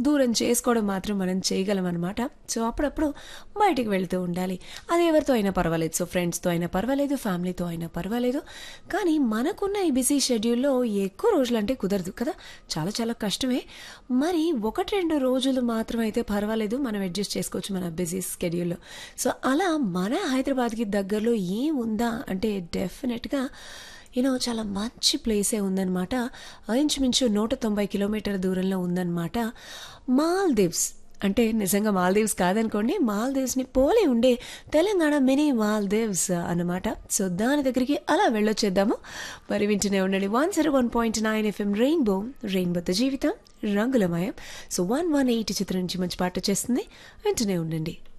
దూరం చేసుకోవడం మాత్రం మనం చేయగలం అనమాట సో అప్పుడప్పుడు బయటికి వెళ్తూ ఉండాలి అది ఎవరితో అయినా పర్వాలేదు సో ఫ్రెండ్స్తో అయినా పర్వాలేదు ఫ్యామిలీతో అయినా పర్వాలేదు కానీ మనకున్న ఈ బిజీ షెడ్యూల్లో ఎక్కువ రోజులు అంటే కుదరదు కదా చాలా చాలా కష్టమే మరి ఒకటి రెండు రోజులు మాత్రం అయితే పర్వాలేదు మనం అడ్జస్ట్ చేసుకోవచ్చు మన బిజీ స్కెడ్యూల్లో సో అలా మన హైదరాబాద్కి దగ్గరలో ఏం ఉందా అంటే డెఫినెట్గా యూనో చాలా మంచి ప్లేసే ఉందన్నమాట ఇంచుమించు నూట తొంభై కిలోమీటర్ దూరంలో ఉందన్నమాట మాల్దీవ్స్ అంటే నిజంగా మాల్దీవ్స్ కాదనుకోండి మాల్దీవ్స్ని పోలి ఉండే తెలంగాణ మినీ మాల్దీవ్స్ అన్నమాట సో దాని దగ్గరికి అలా వెళ్ళొచ్చేద్దాము మరి వింటూనే ఉండండి one zero one point nine FM rainbow రెయిన్బోతో జీవితం రంగులమయం సో వన్ వన్ ఎయిట్ చిత్రం నుంచి మంచి పాట చేస్తుంది వింటూనే ఉండండి